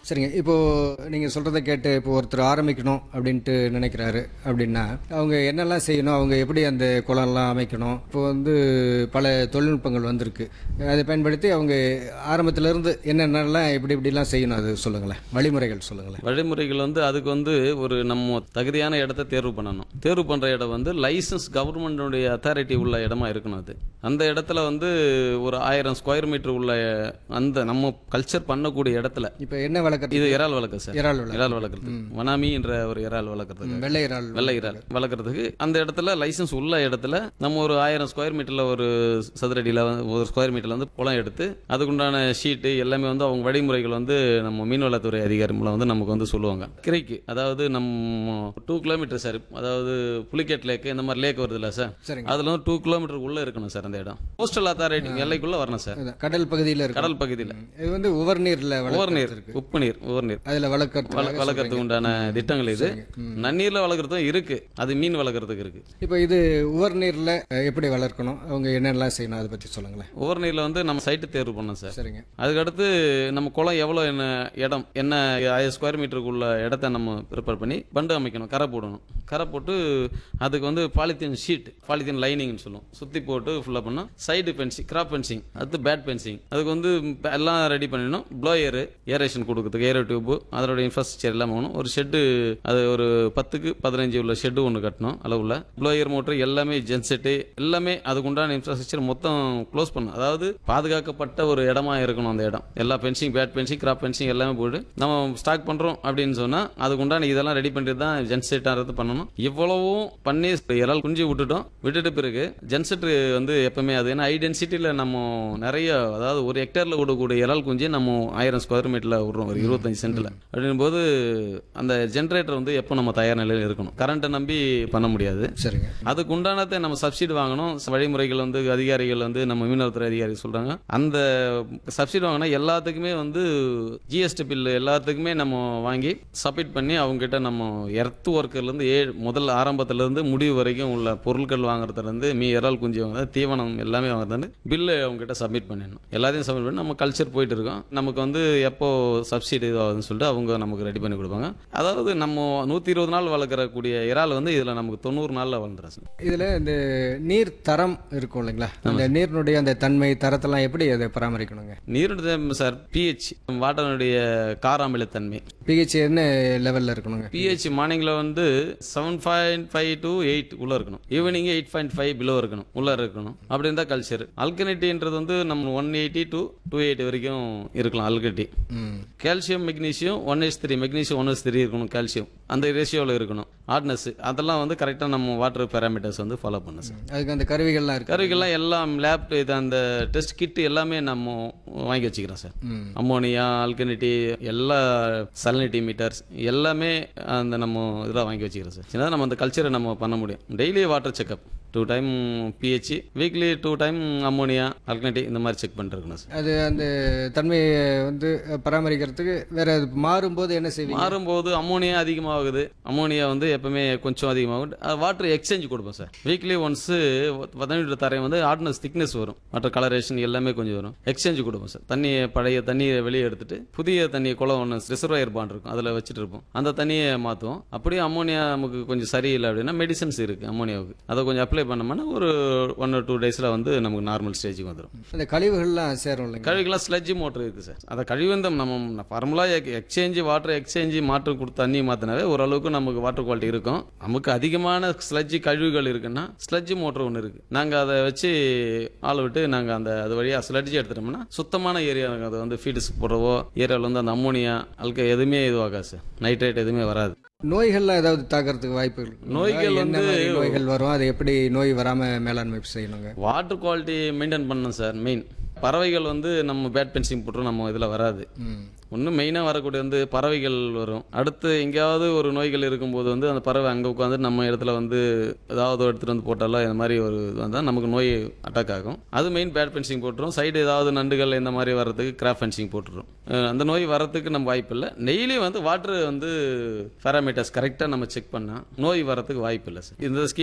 சரிங்க இப்போ நீங்க சொல்றதை கேட்டு இப்போ ஒருத்தர் ஆரம்பிக்கணும் அப்படின்ட்டு நினைக்கிறாரு அப்படின்னா அவங்க என்னெல்லாம் செய்யணும் அவங்க எப்படி அந்த குளம்லாம் அமைக்கணும் இப்போ வந்து பல தொழில்நுட்பங்கள் வந்திருக்கு அதை பயன்படுத்தி அவங்க ஆரம்பத்துல இருந்து என்னென்னலாம் எப்படி இப்படிலாம் செய்யணும் அது சொல்லுங்களேன் வழிமுறைகள் சொல்லுங்களேன் வழிமுறைகள் வந்து அதுக்கு வந்து ஒரு நம்ம தகுதியான இடத்த தேர்வு பண்ணணும் தேர்வு பண்ற இடம் வந்து லைசன்ஸ் கவர்மெண்டுடைய அத்தாரிட்டி உள்ள இடமா இருக்கணும் அது அந்த இடத்துல வந்து ஒரு ஆயிரம் ஸ்கொயர் மீட்டர் உள்ள அந்த நம்ம கல்ச்சர் பண்ணக்கூடிய இடத்துல இப்போ என்ன வளர்க்குறது இது இறால் வளர்க்க சார் இறால் வளர்க்கு இறால் வளர்க்குறது வனாமி என்ற ஒரு இறால் வளர்க்குறதுக்கு வெள்ளை இறால் வெள்ளை இறால் வளர்க்குறதுக்கு அந்த இடத்துல லைசன்ஸ் உள்ள இடத்துல நம்ம ஒரு ஆயிரம் ஸ்கொயர் மீட்டர்ல ஒரு சதுரடியில் ஒரு ஸ்கொயர் மீட்டர்ல வந்து குளம் எடுத்து அதுக்குண்டான ஷீட்டு எல்லாமே வந்து அவங்க வழிமுறைகள் வந்து நம்ம மீன்வளத்துறை அதிகாரி மூலம் வந்து நமக்கு வந்து சொல்லுவாங்க கிரைக்கு அதாவது நம்ம டூ கிலோமீட்டர் சார் அதாவது புலிகேட் லேக் இந்த மாதிரி லேக் வருதுல்ல சார் சரிங்க அதுல வந்து டூ கிலோமீட்டர் உள்ள இருக்கணும் சார் அந்த இடம் கோஸ்டல் அத்தாரிட்டி எல்லைக்குள்ள வரணும் சார் அதான், கடல் பகுதியில் இருக்கு கடல் பகுதியில் இது வந்து உவர்நீர்ல உவர் நீர் வளர்க்குறது உப்பு நீர் உவர் நீர் அதுல வளர்க்கறது வள- வளர்க்கறதுக்கு உண்டான திட்டங்கள் இது நன்னீர்ல வளர்க்கறதும் இருக்கு அது மீன் வளர்க்கறதுக்கு இருக்கு இப்போ இது உவர்நீர்ல அஹ், எப்படி வளர்க்கணும் அவங்க என்னெல்லாம் செய்யணும் அதை பத்தி சொல்லுங்களேன் உவர் நீர்ல வந்து நம்ம சைட்டு தேர்வு பண்ணோம் சார் சரிங்க அதுக்கடுத்து நம்ம குளம் எவ்வளோ என்ன இடம் என்ன ஆயிரம் ஸ்கொயர் மீட்டருக்குள்ள இடத்த நம்ம ப்ரிப்பேர் பண்ணி பண்டு அமைக்கணும் கரை போடணும் கரை போட்டு அதுக்கு வந்து பாலித்தீன் ஷீட் பாலித்தீன் லைனிங்னு சொல்லுவோம் சுற்றி போட்டு ஃபுல்லாக பண்ணோம் சைடு பென்சிங் கிராப் பென்சிங் அடுத்து பேட் பென்சிங் அதுக்கு வந்து எல்லாம் ரெடி பண்ணிடணும் ப்ளோயரு ஏரேஷன் கொடுக்கறதுக்கு ஏரோ டியூப்பு அதோட இன்ஃப்ராஸ்ட்ரக்சர் எல்லாம் வேணும் ஒரு ஷெட்டு அது ஒரு பத்துக்கு பதினஞ்சு உள்ள ஷெட்டு ஒன்று கட்டணும் அளவுல ப்ளோயர் மோட்டர் எல்லாமே ஜென்செட்டு எல்லாமே அதுக்குண்டான இன்ஃப்ராஸ்ட்ரக்சர் மொத்தம் க்ளோஸ் பண்ணும் அதாவது பாதுகாக்கப்பட்ட ஒரு இடமா இருக்கணும் அந்த இடம் எல்லா fencing bird fencing crab fencing எல்லாமே போட்டு நம்ம ஸ்டாக் பண்றோம் அப்படின்னு சொன்னா அதுக்குண்டான இதெல்லாம் ரெடி பண்ணிட்டு தான் ஜென்செட்டாகிறது பண்ணணும் இவ்வளவும் பண்ணி இறால் குஞ்சு விட்டுட்டோம் விட்டுட்டு பிறகு ஜென்செட் வந்து எப்பவுமே அது ஏன்னா ஹை டென்சிட்டியில் நம்ம நிறைய அதாவது ஒரு ஹெக்டேர்ல விடக்கூடிய இறால் குஞ்சு நம்ம ஆயிரம் ஸ்கொயர் மீட்டர்ல விடுறோம் ஒரு இருபத்தஞ்சு சென்ட்ல அப்படின்னும் போது அந்த ஜென்ரேட்டர் வந்து எப்போ நம்ம தயார் நிலையில் இருக்கணும் கரண்ட்டை நம்பி பண்ண முடியாது சரிங்க அதுக்கு உண்டானதை நம்ம சப்சிடி வாங்கணும் வழிமுறைகள் வந்து அதிகாரிகள் வந்து நம்ம மீனவத்துறை அதிகாரி சொல்றாங்க அந்த சப்சிடி வாங்கினா எல்லாத்துக்குமே வந்து ஜிஎஸ்டி பில் எல்லாத்துக்குமே நம்ம வாங்கி சப்மிட் பண்ணி அவங்க கிட்ட நம்ம எர்த் ஒர்க்கர்ல இருந்து ஏ முதல் ஆரம்பத்துல இருந்து முடிவு வரைக்கும் உள்ள பொருட்கள் வாங்குறதுல இருந்து மீ இறால் குஞ்சு வாங்குறது தீவனம் எல்லாமே வாங்குறது பில்லு அவங்க கிட்ட சப்மிட் பண்ணிடணும் எல்லாத்தையும் சப்மிட் பண்ணி நம்ம கல்ச்சர் போயிட்டு இருக்கோம் நமக்கு வந்து எப்போ சப்சிடி ஆகுதுன்னு சொல்லிட்டு அவங்க நமக்கு ரெடி பண்ணி கொடுப்பாங்க அதாவது நம்ம நூத்தி இருபது நாள் வளர்க்கறக்கூடிய இறால் வந்து இதுல நமக்கு தொண்ணூறு நாள்ல வளர்ந்துரும் சார். இதுல இந்த நீர் தரம் இருக்கும் இல்லைங்களா அந்த நீரினுடைய அந்த தன்மை தரத்தெல்லாம் எப்படி அதை பராமரிக்கணுங்க நீருடைய சார் பிஹெச் வாட்டருடைய காராமிலத்தன்மை பிஹெச் என்ன லெவல்ல இருக்கணுங்க பிஹெச் மார்னிங்ல வந்து seven point five to eight உள்ள இருக்கணும் evening eight point five below இருக்கணும் உள்ள இருக்கணும் அப்படி இருந்தா கல்ச்சர் அல்கனிட்டின்றது வந்து நம்ம one eighty to two eighty வரைக்கும் இருக்கலாம் அல்கனிட்டி ம் calcium magnesium one is three magnesium one is three இருக்கணும் கால்சியம் அந்த ரேஷியோவில் இருக்கணும் ஹார்ட்னஸ் அதெல்லாம் வந்து கரெக்டாக நம்ம வாட்டர் பேராமீட்டர்ஸ் வந்து ஃபாலோ பண்ணணும் சார் அதுக்கு அந்த கருவிகள்லாம் இருக்கு கருவிகள்லாம் எல்லாம் லேப் இது அந்த டெஸ்ட் கிட் எல்லாமே நம்ம வாங்கி வச்சுக்கிறோம் சார் ம் அம்மோனியா ஆல்கனிட்டி எல்லா சலனிட்டி மீட்டர்ஸ் எல்லாமே அந்த நம்ம இதெல்லாம் வாங்கி வச்சுக்கிறோம் சார் சின்னதாக நம்ம அந்த கல்ச்சரை நம்ம பண்ண முடியும் daily water checkup two time pH weekly two time ammonia alkalinity இந்த மாதிரி செக் பண்ணிட்டு இருக்கணும் சார் அது அந்த தன்மையை வந்து பராமரிக்கிறதுக்கு வேற அது மாறும்போது என்ன செய்வீங்க மாறும்போது அம்மோனியா அதிகமாகுது அம்மோனியா வந்து எப்பவுமே கொஞ்சம் அதிகமாகும் வாட்டர் எக்ஸ்சேஞ்ச் கொடுப்போம் சார் வீக்லி ஒன்ஸ் பதினெட்டு தரையும் வந்து ஹார்ட்னஸ் திக்னஸ் வரும் வாட்டர் கலரேஷன் எல்லாமே கொஞ்சம் வரும் எக்ஸ்சேஞ்ச் கொடுப்போம் சார் தண்ணியை பழைய தண்ணியை வெளியே எடுத்துட்டு புதிய தண்ணி குளம் ஒன்று ரிசர்வாயர் பாண்ட் இருக்கும் அதில் வச்சுட்டு இருப்போம் அந்த தண்ணியை மாற்றுவோம் அப்படியே அம்மோனியா நமக்கு கொஞ்சம் சரியில்லை அப்படின்னா மெடிசன்ஸ் இருக்கு அம்மோனியாவுக்கு அதை கொஞ்சம் அப்ளை பண்ணோம்னா ஒரு ஒன் ஆர் டூ டேஸில் வந்து நமக்கு நார்மல் ஸ்டேஜுக்கு வந்துடும் அந்த கழிவுகள்லாம் சேரும் இல்லைங்க கழிவுக்கெல்லாம் ஸ்லட்ஜ் மோட்டர் இருக்கு சார் அதை கழிவந்தம் நம்ம ஃபார்முலா எக்ஸ்சேஞ்சு வாட்டர் எக்ஸ்சேஞ்சு மாற்று கொடுத்து தண்ணி மாற்றினாவே ஓரளவுக்கு நமக்கு வாட்டர் குவாலிட்டி இருக்கும் நமக்கு அதிகமான ஸ்லட்ஜ் கழிவுகள் இருக்குன்னா ஸ்லட்ஜ் மோட்டர் ஒன்று இருக்கு நாங்கள் அதை வச்சு ஆள் விட்டு நாங்கள் அந்த அது வழியாக ஸ்லட்ஜ் எடுத்துட்டோம்னா சுத்தமான ஏரியா அது வந்து ஃபீட்ஸ் போடுறவோ ஏரியாவில் வந்து அந்த அம்மோனியா அல்க எதுவுமே இதுவாகாது சார் நைட்ரேட் எதுவுமே வராது நோய்கள்லாம் ஏதாவது தாக்கிறதுக்கு வாய்ப்புகள் இருக்குங்களா? நோய்கள் என்ன வந்து- மாதிரி நோய்கள் வரும் அதை எப்படி நோய் வராம மேலாண்மை செய்யணுங்க வாட்டர் குவாலிட்டி மெயின்டைன் பண்ணணும் சார் மெயின் பறவைகள் வந்து நம்ம பேட் பென்சிங் போட்டுரும் நம்ம இதில் வராது ம் ஒன்று மெயினாக வரக்கூடிய வந்து பறவைகள் வரும் அடுத்து எங்கேயாவது ஒரு நோய்கள் இருக்கும்போது வந்து அந்த பறவை அங்கே உட்காந்து நம்ம இடத்துல வந்து ஏதாவது எடுத்துகிட்டு வந்து போட்டாலோ இந்த மாதிரி ஒரு இது வந்தால் நமக்கு நோய் அட்டாக் ஆகும் அது மெயின் பேட் ஃபென்சிங் போட்டுரும் சைடு ஏதாவது நண்டுகள் இந்த மாதிரி வர்றதுக்கு கிராப் ஃபென்சிங் போட்டுரும் அஹ் அந்த நோய் வர்றதுக்கு நம்ம வாய்ப்பு இல்லை டெய்லி வந்து வாட்டர் வந்து பேராமீட்டர்ஸ் கரெக்டாக நம்ம செக் பண்ணால் நோய் வர்றதுக்கு வாய்ப்பு இல்லை சார் இந்த ஸ்கீம்